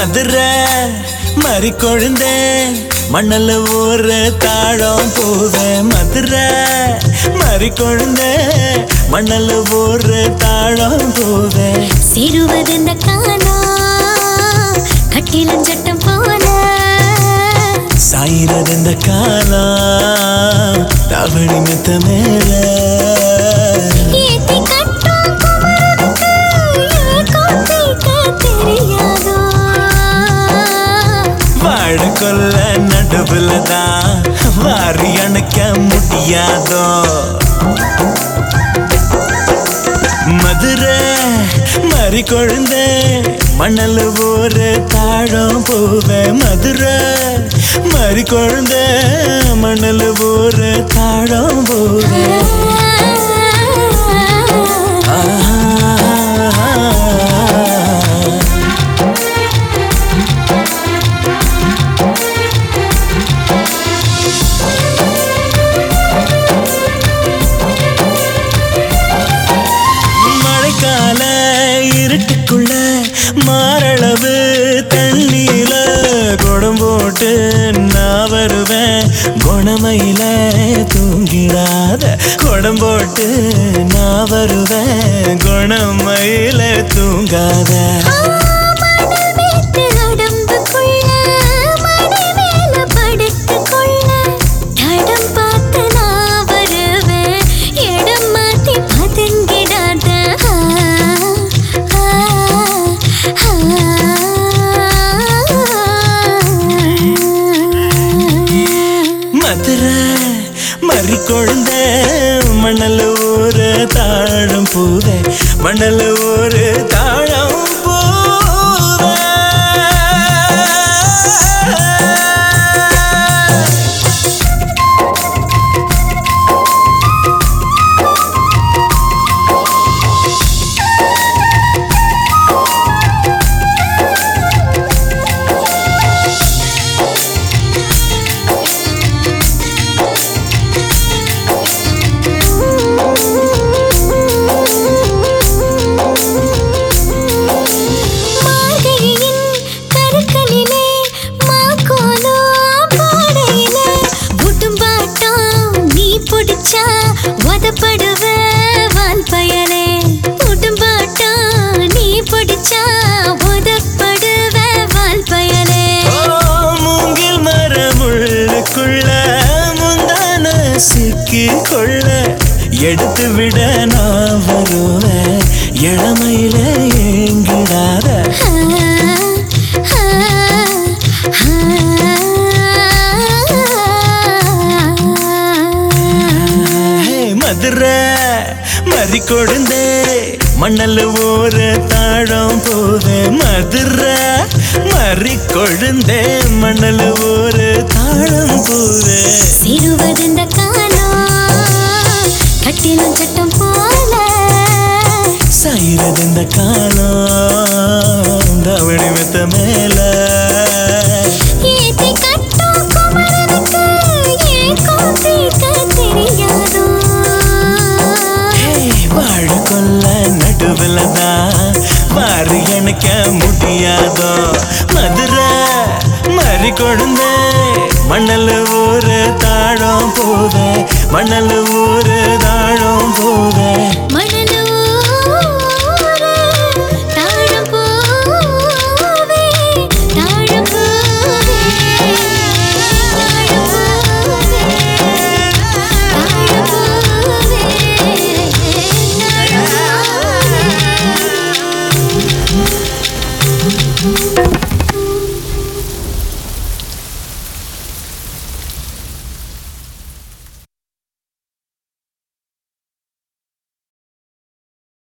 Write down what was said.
மதுரை மறி கொழுந்தே மணல ஊற தாழம் போவே மதுரை மறி கொழுந்தே மணல ஊற தாழம் போவே சிறுவதென்ன காணா கட்டிலும் சட்டம் போல சாயிரது இந்த காலம் தவணி மெத்த மேல ஏத்தி கட்டும் குமரனுக்கு ஏக்கம் தீர்க்க தெரியாதோ வாழ கொல்ல நடுவுல தான் வாரி அணைக்க முடியாதோ மதுரை மறி கொழுந்த மணல் ஊரு தாழம் போவே மதுரை மறி கொழுந்த மணல் ஊரு தாழம் போவே ஆஹா மழைக்கால இருட்டுக்குள்ள மாரளவு தண்ணீல குடம் போட்டு நான் வருவேன் குணமையில தூங்கிடாத குடம் போட்டு நான் வருவேன் குணமையில தூங்காத மணல் மேட்டு அடம்புக்குள்ள மணி மேல படுத்துக்கொள்ள தடம் பார்த்து நான் வருவேன் இடம் மாத்தி பதுங்கிடாத ஆ, ஆ, ஆ. மதுரை மறி கொழுந்த மணல் ஊரு தாழம் பூவே மணல் ஊரு தாழம் பூவே மார்கழியின் கருக்களிலே மாக்கோலோ பாடையிலே உடும்பாட்டம் நீ புடிச்சா உதப்படுவ வால் பயலே உடும்பாட்டம் நீ புடிச்சா உதப்படுவ வால் பயலே ஓ, மூங்கில் மரமுள்ளுக்குள்ள முந்தான சிக்கி கொள்ள எடுத்து விட நான் வருவேன் இளமையில ஏங்கிடாத ஆ, ஆ, ஆ. ஹே, மதுரை மறி கொடுந்தே மணல் ஊரு தாழம் போதே மதுரை மறி கொழுந்தே மணல் ஊரு தாழம் போதே சிறுவதெந்த காலம் கட்டிலும் சட்டம் போல சாயிரது இந்த காலம் தவணி மெத்த மேல ஏத்தி கட்டும் குமரனுக்கு ஏக்கம் தீர்க்க தெரியாதோ ஹே, வாழ கொல்ல நடுவுல தான் மாறி எனக்கு முடியாதோ மதுரை மறி கொழுந்த மணல் ஊரு தாழம் போதே மணல் ஊரு தாழம் போதே மணலூரு தாழம் பூவே, தாழம் பூவே, தாழம் பூவே, தாழம் பூவே.